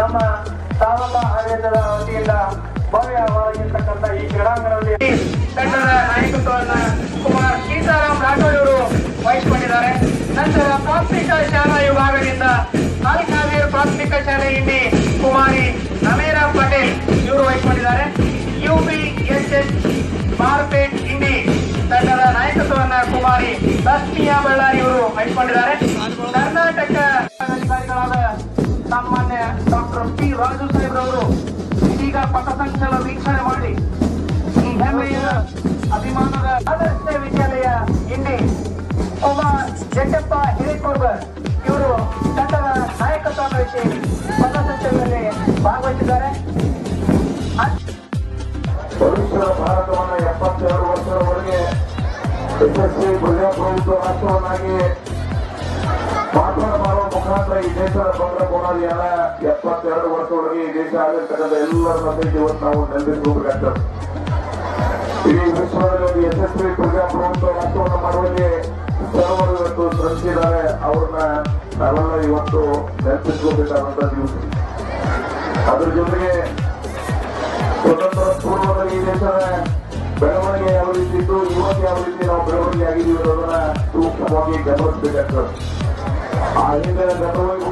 ನಮ್ಮ ತಾಲೂಕಾ ಆಡಳಿತದ ವತಿಯಿಂದ ಭವ್ಯವಾಗಿರ್ತಕ್ಕಂಥ ಈ ಕ್ರೀಡಾಂಗಣದಲ್ಲಿ ತಂಡದ ನಾಯಕತ್ವವನ್ನ ಕುಮಾರ್ ಸೀತಾರಾಮ್ ರಾಠೋಡ್ ಅವರು ವಹಿಸಿಕೊಂಡಿದ್ದಾರೆ ನಂತರ ಪ್ರಾಥಮಿಕ ಶಾಲಾ ವಿಭಾಗದಿಂದ ನಾಲ್ಕಾವೀರ್ ಪ್ರಾಥಮಿಕ ಶಾಲೆ ಇಲ್ಲಿ ಕುಮಾರಿ ನಮೇರಾ ಪಟೇಲ್ ಇವರು ವಹಿಸಿಕೊಂಡಿದ್ದಾರೆ ಯುಪಿ ಎಸ್ ಎಸ್ ಮಾರ್ಪೇಟ್ ಇಂಡಿ ತಂಡದ ನಾಯಕತ್ವವನ್ನ ಕುಮಾರಿ ರಶ್ಮಿಯಾ ಬಳ್ಳಾರಿ ಅವರು ವಹಿಸಿಕೊಂಡಿದ್ದಾರೆ ಕರ್ನಾಟಕ ಅಧಿಕಾರಿಗಳಾದ ಸಾಮಾನ್ಯ ಡಾಕ್ಟರ್ ಪಿ ರಾಜು ಸಾಹೇಬ್ರವರು ಇದೀಗ ಪಥಸಂಚಲನ ವೀಕ್ಷಣೆ ಮಾಡಿ ಈ ಹೆಮ್ಮೆಯ ಅಭಿಮಾನದ ಆದರ್ಶ ವಿದ್ಯಾಲಯ ಇಂಡಿ ಒಬ್ಬ ಜಡ್ಡಪ್ಪ ಹಿರೇಕೊರ್ಬರ್ ಇವರು ತಂಡದ ನಾಯಕತ್ವ ವಹಿಸಿ ಪಥಸಂಚಲನದಲ್ಲಿ ಭಾಗವಹಿಸಿದ್ದಾರೆ ಭವಿಷ್ಯದ ಭಾರತವನ್ನ ಎಪ್ಪತ್ತೆರಡು ವರ್ಷದವರೆಗೆ ಯಶಸ್ವಿ ಪ್ರಜಾಪ್ರಭುತ್ವ ರಾಷ್ಟ್ರವನ್ನಾಗಿ ಮಾರ್ಪಾಡು ಮಾಡುವ ಮುಖಾಂತರ ಈ ದೇಶದ ಬಂದ್ರ ಬುನಾದಿಯನ್ನ ಎಪ್ಪತ್ತೆರಡು ವರ್ಷದೊಳಗೆ ಈ ದೇಶ ಆಗಿರ್ತಕ್ಕಂಥ ಎಲ್ಲರ ಮೆಸೇಜ್ ಇವತ್ತು ನಾವು ನೆನಪಿಸಬೇಕಾಗ್ತದೆ ಇಡೀ ವಿಶ್ವದಲ್ಲಿ ಒಂದು ಯಶಸ್ವಿ ಪ್ರಜಾಪ್ರಭುತ್ವ ರಾಷ್ಟ್ರವನ್ನು ಮಾಡುವಲ್ಲಿ ಸರ್ವರು ಇವತ್ತು ಶ್ರಮಿಸಿದ್ದಾರೆ ಅವ್ರನ್ನ ನಾವೆಲ್ಲ ಇವತ್ತು ನೆನಪಿಸ್ಕೋಬೇಕಾದಂತ ದಿವಸ ಅದ್ರ ಜೊತೆಗೆ ಸ್ವತಂತ್ರ ಪೂರ್ವದಲ್ಲಿ ಈ ದೇಶದ ಬೆಳವಣಿಗೆ ಯಾವ ರೀತಿ ಇತ್ತು ಇವತ್ತು ಯಾವ ರೀತಿ ನಾವು ಬೆಳವಣಿಗೆ ಆಗಿದ್ದೀವಿ ಅನ್ನೋದನ್ನ ಸೂಕ್ಷ್ಮವಾಗಿ ಗಮನಿಸಬೇಕಾಗ್ತದೆ ಆ ಹಿಂದಿನ ಗತವಾಗಿ